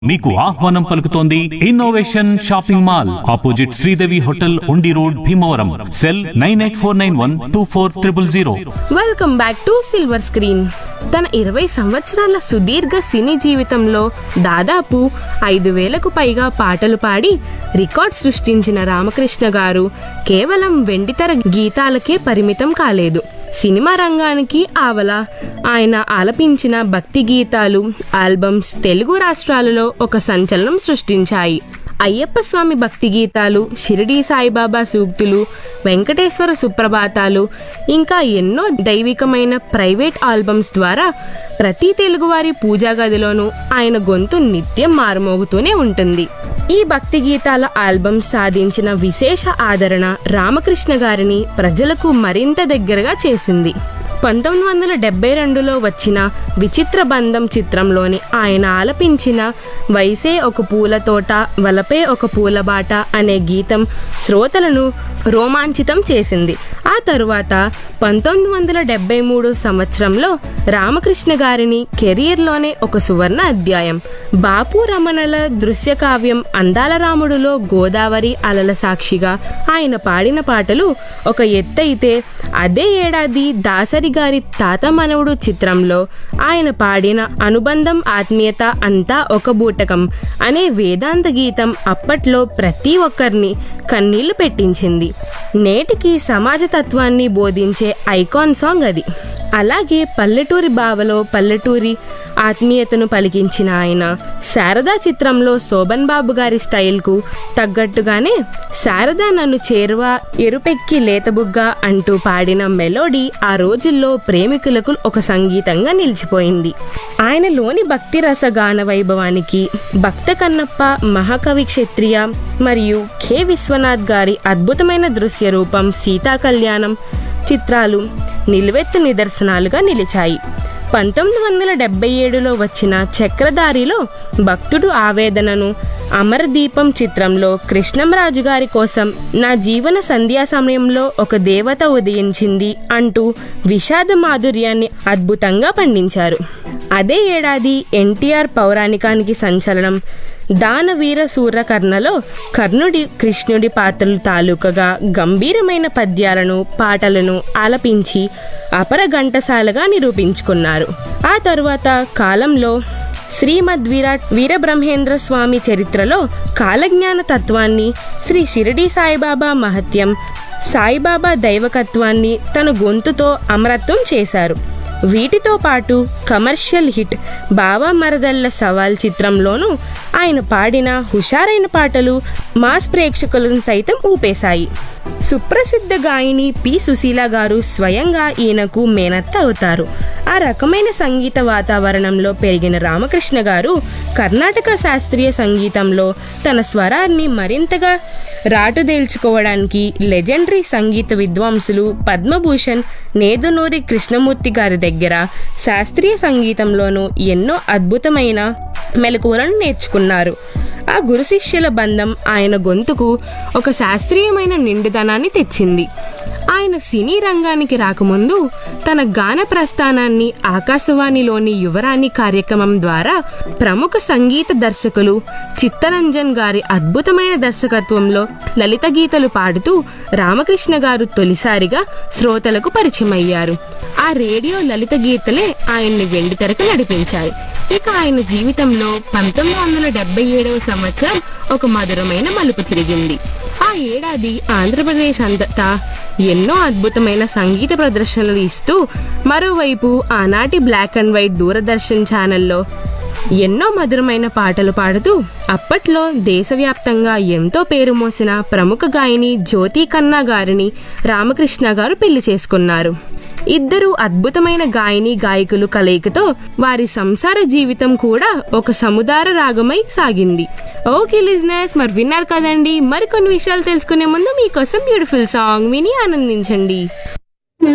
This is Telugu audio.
మీకు ఆహ్వానం పలుకుతోంది innovation shopping mall opposite Sridevi hotel Undi road Bhimavaram cell nine eight four nine one two four triple zero welcome back to silver screen తన ఇరవై సంవత్సరాల సుదీర్ఘ సినీ జీవితంలో దాదాపు ఐదు వేలకు పైగా పాటలు పాడి రికార్డ్ సృష్టించిన రామకృష్ణ గారు కేవలం వెండితెర గీతాలకే పరిమితం కాలేదు సినిమా రంగానికి ఆవల ఆయన ఆలపించిన భక్తి గీతాలు ఆల్బమ్స్ తెలుగు రాష్ట్రాలలో ఒక సంచలనం సృష్టించాయి అయ్యప్ప స్వామి భక్తి గీతాలు షిరిడి సాయిబాబా సూక్తులు వెంకటేశ్వర సుప్రభాతాలు ఇంకా ఎన్నో దైవికమైన ప్రైవేట్ ఆల్బమ్స్ ద్వారా ప్రతి తెలుగువారి పూజా గదిలోనూ ఆయన గొంతు నిత్యం మారుమోగుతూనే ఉంటుంది ఈ భక్తి గీతాల ఆల్బమ్ సాధించిన విశేష ఆదరణ రామకృష్ణ గారిని ప్రజలకు మరింత దగ్గరగా చేసింది పంతొమ్మిది వందల డెబ్బై రెండులో వచ్చిన విచిత్ర బంధం చిత్రంలోని ఆయన ఆలపించిన వయసే ఒక పూల తోట వలపే ఒక పూలబాట అనే గీతం శ్రోతలను రోమాంచితం చేసింది ఆ తరువాత పంతొమ్మిది వందల డెబ్బై మూడు సంవత్సరంలో రామకృష్ణ గారిని కెరియర్లోనే ఒక సువర్ణ అధ్యాయం బాపు రమణల దృశ్య కావ్యం అందాల రాముడులో గోదావరి అలల సాక్షిగా ఆయన పాడిన పాటలు ఒక ఎత్తైతే అదే ఏడాది దాసరి గారి తాత మనవుడు చిత్రంలో ఆయన పాడిన అనుబంధం ఆత్మీయత అంతా ఒక బూటకం అనే వేదాంత గీతం అప్పట్లో ప్రతి ఒక్కరిని కన్నీళ్లు పెట్టించింది నేటికి సమాజ తత్వాన్ని బోధించే ఐకాన్ సాంగ్ అది అలాగే పల్లెటూరి బావలో పల్లెటూరి ఆత్మీయతను పలికించిన ఆయన శారదా చిత్రంలో శోభన్ బాబు గారి స్టైల్కు తగ్గట్టుగానే శారదా నన్ను చేరువ ఎరుపెక్కి లేతబుగ్గ అంటూ పాడిన మెలోడీ ఆ రోజుల్లో ప్రేమికులకు ఒక సంగీతంగా నిలిచిపోయింది ఆయనలోని భక్తి రస గాన వైభవానికి భక్త కన్నప్ప మహాకవి క్షత్రియ మరియు కె విశ్వనాథ్ గారి అద్భుతమైన దృశ్య రూపం సీతా కళ్యాణం చిత్రాలు నిలువెత్తు నిదర్శనాలుగా నిలిచాయి పంతొమ్మిది వందల డెబ్బై ఏడులో వచ్చిన చక్రధారిలో భక్తుడు ఆవేదనను అమరదీపం చిత్రంలో కృష్ణంరాజు గారి కోసం నా జీవన సంధ్యా సమయంలో ఒక దేవత ఉదయించింది అంటూ విషాద మాధుర్యాన్ని అద్భుతంగా పండించారు అదే ఏడాది ఎన్టీఆర్ పౌరాణికానికి సంచలనం దానవీర సూర్యకర్ణలో కర్ణుడి కృష్ణుడి పాత్రలు తాలూకగా గంభీరమైన పద్యాలను పాటలను ఆలపించి అపర ఘంటసాలగా నిరూపించుకున్నారు ఆ తరువాత కాలంలో శ్రీమద్ విరాట్ వీరబ్రహ్మేంద్ర స్వామి చరిత్రలో కాలజ్ఞాన తత్వాన్ని శ్రీ షిరిడి సాయిబాబా మహత్యం సాయిబాబా దైవకత్వాన్ని తన గొంతుతో అమరత్వం చేశారు వీటితో పాటు కమర్షియల్ హిట్ బావా మరదళ్ళ సవాల్ చిత్రంలోనూ ఆయన పాడిన హుషారైన పాటలు మాస్ ప్రేక్షకులను సైతం ఊపేశాయి సుప్రసిద్ధ గాయని పి సుశీల గారు స్వయంగా ఈయనకు మేనత్త అవుతారు ఆ రకమైన సంగీత వాతావరణంలో పెరిగిన రామకృష్ణ గారు కర్ణాటక శాస్త్రీయ సంగీతంలో తన స్వరాన్ని మరింతగా రాటుదేల్చుకోవడానికి లెజెండరీ సంగీత విద్వాంసులు పద్మభూషణ్ నేదునూరి కృష్ణమూర్తి గారి దగ్గర శాస్త్రీయ సంగీతంలోనూ ఎన్నో అద్భుతమైన మెలకువలను నేర్చుకున్నారు ఆ గురు శిష్యుల బంధం ఆయన గొంతుకు ఒక శాస్త్రీయమైన నిండుదనాన్ని తెచ్చింది ఆయన సినీ రంగానికి రాకముందు తన గాన ప్రస్థానాన్ని ఆకాశవాణిలోని యువరాణి కార్యక్రమం ద్వారా ప్రముఖ సంగీత దర్శకులు చిత్తరంజన్ గారి అద్భుతమైన దర్శకత్వంలో లలిత గీతలు పాడుతూ రామకృష్ణ గారు తొలిసారిగా శ్రోతలకు పరిచయమయ్యారు ఆ రేడియో లలిత గీతలే ఆయన్ని వెండితెరకు నడిపించాయి ఇక ఆయన జీవితంలో పంతొమ్మిది వందల డెబ్బై ఏడవ సంవత్సరం ఒక మధురమైన మలుపు తిరిగింది ఆ ఏడాది ఆంధ్రప్రదేశ్ అంతటా ఎన్నో అద్భుతమైన సంగీత ప్రదర్శనలు ఇస్తూ మరోవైపు ఆనాటి బ్లాక్ అండ్ వైట్ దూరదర్శన్ ఛానల్లో ఎన్నో మధురమైన పాటలు పాడుతూ అప్పట్లో దేశవ్యాప్తంగా ఎంతో పేరు మోసిన ప్రముఖ గాయని జ్యోతి ఖన్నా గారిని రామకృష్ణ గారు పెళ్లి చేసుకున్నారు ఇద్దరు అద్భుతమైన గాయని గాయకులు కలయికతో వారి సంసార జీవితం కూడా ఒక సముదార రాగమై సాగింది ఓకే లిజినెస్ మరి విన్నారు కదండి మరికొన్ని విషయాలు తెలుసుకునే ముందు మీకోసం బ్యూటిఫుల్ సాంగ్ విని ఆనందించండి